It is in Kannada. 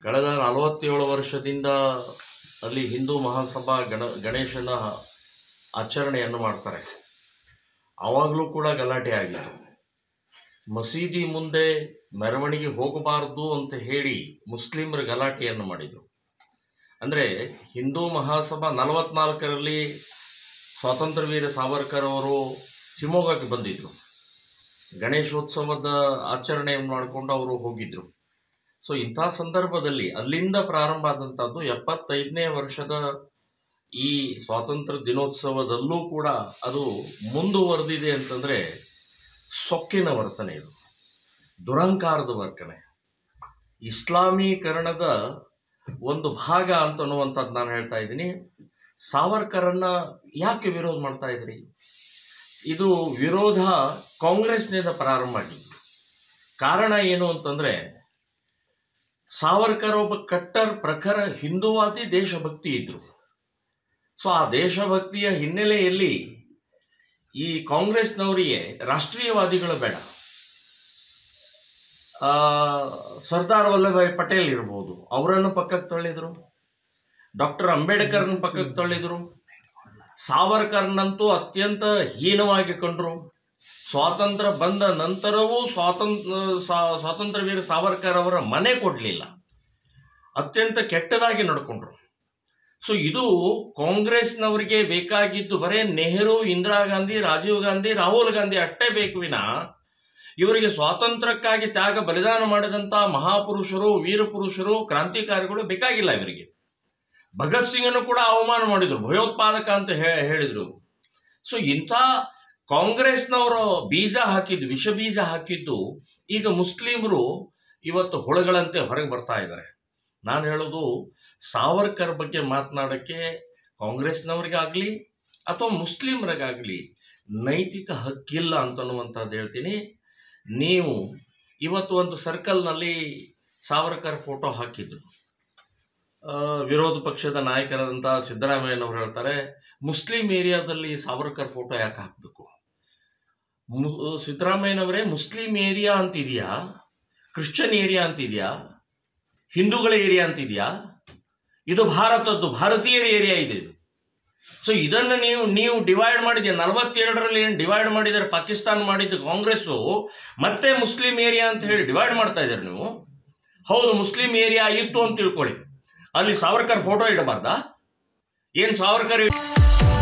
ಕಳೆದ ನಲವತ್ತೇಳು ವರ್ಷದಿಂದ ಅಲ್ಲಿ ಹಿಂದೂ ಮಹಾಸಭಾ ಗಣ ಗಣೇಶನ ಆಚರಣೆಯನ್ನು ಮಾಡ್ತಾರೆ ಆವಾಗಲೂ ಕೂಡ ಗಲಾಟೆ ಆಗಿತ್ತು ಮಸೀದಿ ಮುಂದೆ ಮೆರವಣಿಗೆ ಹೋಗಬಾರದು ಅಂತ ಹೇಳಿ ಮುಸ್ಲಿಮರು ಗಲಾಟೆಯನ್ನು ಮಾಡಿದರು ಅಂದರೆ ಹಿಂದೂ ಮಹಾಸಭಾ ನಲವತ್ನಾಲ್ಕರಲ್ಲಿ ಸ್ವಾತಂತ್ರ್ಯ ವೀರ ಸಾವರ್ಕರ್ ಅವರು ಶಿವಮೊಗ್ಗಕ್ಕೆ ಬಂದಿದ್ದರು ಗಣೇಶೋತ್ಸವದ ಆಚರಣೆಯನ್ನು ಮಾಡಿಕೊಂಡು ಅವರು ಹೋಗಿದ್ದರು ಸೊ ಇಂಥ ಸಂದರ್ಭದಲ್ಲಿ ಅಲ್ಲಿಂದ ಪ್ರಾರಂಭ ಆದಂಥದ್ದು ಎಪ್ಪತ್ತೈದನೇ ವರ್ಷದ ಈ ಸ್ವಾತಂತ್ರ್ಯ ದಿನೋತ್ಸವದಲ್ಲೂ ಕೂಡ ಅದು ಮುಂದುವರೆದಿದೆ ಅಂತಂದರೆ ಸೊಕ್ಕಿನ ವರ್ತನೆ ಇದು ದುರಂಕಾರದ ವರ್ತನೆ ಇಸ್ಲಾಮೀಕರಣದ ಒಂದು ಭಾಗ ಅಂತ ಅನ್ನುವಂಥದ್ದು ನಾನು ಹೇಳ್ತಾ ಇದ್ದೀನಿ ಸಾವರ್ಕರನ್ನ ಯಾಕೆ ವಿರೋಧ ಮಾಡ್ತಾ ಇದ್ರಿ ಇದು ವಿರೋಧ ಕಾಂಗ್ರೆಸ್ನಿಂದ ಪ್ರಾರಂಭ ಆಗಿದ್ದು ಕಾರಣ ಏನು ಅಂತಂದ್ರೆ ಸಾವರ್ಕರ್ ಒಬ್ಬ ಕಟ್ಟರ್ ಪ್ರಖರ ಹಿಂದೂವಾದಿ ದೇಶಭಕ್ತಿ ಇದ್ರು ಸೊ ಆ ದೇಶಭಕ್ತಿಯ ಹಿನ್ನೆಲೆಯಲ್ಲಿ ಈ ಕಾಂಗ್ರೆಸ್ನವರಿಗೆ ರಾಷ್ಟ್ರೀಯವಾದಿಗಳು ಬೇಡ ಆ, ಸರ್ದಾರ್ ವಲ್ಲಭಾಯ್ ಪಟೇಲ್ ಇರ್ಬೋದು ಅವರನ್ನು ಪಕ್ಕಕ್ಕೆ ತಳ್ಳಿದ್ರು ಡಾಕ್ಟರ್ ಅಂಬೇಡ್ಕರ್ನ ಪಕ್ಕಕ್ಕೆ ತಳ್ಳಿದ್ರು ಸಾವರ್ಕರ್ನಂತೂ ಅತ್ಯಂತ ಹೀನವಾಗಿ ಕಂಡ್ರು ಸ್ವಾತಂತ್ರ್ಯ ಬಂದ ನಂತರವೂ ಸ್ವಾತಂತ್ರ್ಯ ಸ್ವಾ- ಸ್ವಾತಂತ್ರ್ಯ ವೀರ ಸಾವರ್ಕರ್ ಅವರ ಮನೆ ಕೊಡಲಿಲ್ಲ ಅತ್ಯಂತ ಕೆಟ್ಟದಾಗಿ ನಡ್ಕೊಂಡ್ರು ಸೊ ಇದು ಕಾಂಗ್ರೆಸ್ನವರಿಗೆ ಬೇಕಾಗಿದ್ದು ಬರೇ ನೆಹರು ಇಂದಿರಾ ಗಾಂಧಿ ರಾಜೀವ್ ಗಾಂಧಿ ರಾಹುಲ್ ಗಾಂಧಿ ಅಷ್ಟೇ ಬೇಕು ವಿನ ಇವರಿಗೆ ಸ್ವಾತಂತ್ರ್ಯಕ್ಕಾಗಿ ತ್ಯಾಗ ಬಲಿದಾನ ಮಾಡಿದಂಥ ಮಹಾಪುರುಷರು ವೀರಪುರುಷರು ಕ್ರಾಂತಿಕಾರಿಗಳು ಬೇಕಾಗಿಲ್ಲ ಇವರಿಗೆ ಭಗತ್ ಸಿಂಗನ್ನು ಕೂಡ ಅವಮಾನ ಮಾಡಿದ್ರು ಭಯೋತ್ಪಾದಕ ಅಂತ ಹೇ- ಹೇಳಿದ್ರು ಸೊ ಇಂಥ ಕಾಂಗ್ರೆಸ್ನವರು ಬೀಜ ಹಾಕಿದ್ದು ವಿಷ ಬೀಜ ಹಾಕಿದ್ದು ಈಗ ಮುಸ್ಲಿಮರು ಇವತ್ತು ಹುಳಗಳಂತೆ ಹೊರಗೆ ಬರ್ತಾ ಇದ್ದಾರೆ ನಾನು ಹೇಳೋದು ಸಾವರ್ಕರ್ ಬಗ್ಗೆ ಮಾತನಾಡೋಕ್ಕೆ ಕಾಂಗ್ರೆಸ್ನವ್ರಿಗಾಗಲಿ ಅಥವಾ ಮುಸ್ಲಿಮರಿಗಾಗಲಿ ನೈತಿಕ ಹಕ್ಕಿಲ್ಲ ಅಂತನ್ನುವಂಥದ್ದು ಹೇಳ್ತೀನಿ ನೀವು ಇವತ್ತು ಒಂದು ಸರ್ಕಲ್ನಲ್ಲಿ ಸಾವರ್ಕರ್ ಫೋಟೋ ಹಾಕಿದ್ರು ಆ, ವಿರೋಧ ಪಕ್ಷದ ನಾಯಕರಾದಂಥ ಸಿದ್ದರಾಮಯ್ಯನವರು ಹೇಳ್ತಾರೆ ಮುಸ್ಲಿಂ ಏರಿಯಾದಲ್ಲಿ ಸಾವರ್ಕರ್ ಫೋಟೋ ಯಾಕೆ ಹಾಕಬೇಕು ಸಿದ್ದರಾಮಯ್ಯನವರೇ ಮುಸ್ಲಿಂ ಏರಿಯಾ ಅಂತಿದೆಯಾ ಕ್ರಿಶ್ಚಿಯನ್ ಏರಿಯಾ ಅಂತಿದೆಯಾ ಹಿಂದೂಗಳ ಏರಿಯಾ ಅಂತಿದೆಯಾ ಇದು ಭಾರತದ್ದು ಭಾರತೀಯರ ಏರಿಯಾ ಇದೆ ಇದು ಸೊ ಇದನ್ನು ನೀವು ನೀವು ಡಿವೈಡ್ ಮಾಡಿದ್ಯಾ ನಲವತ್ತೇಳರಲ್ಲಿ ಏನು ಡಿವೈಡ್ ಮಾಡಿದರೆ ಪಾಕಿಸ್ತಾನ ಮಾಡಿದ್ದು ಕಾಂಗ್ರೆಸ್ಸು ಮತ್ತೆ ಮುಸ್ಲಿಂ ಏರಿಯಾ ಅಂತ ಹೇಳಿ ಡಿವೈಡ್ ಮಾಡ್ತಾ ಇದ್ದಾರೆ ನೀವು ಹೌದು ಮುಸ್ಲಿಂ ಏರಿಯಾ ಇತ್ತು ಅಂತ ತಿಳ್ಕೊಳ್ಳಿ ಅಲ್ಲಿ ಸಾವರ್ಕರ್ ಫೋಟೋ ಇಡಬಾರ್ದಾ ಏನು ಸಾವರ್ಕರ್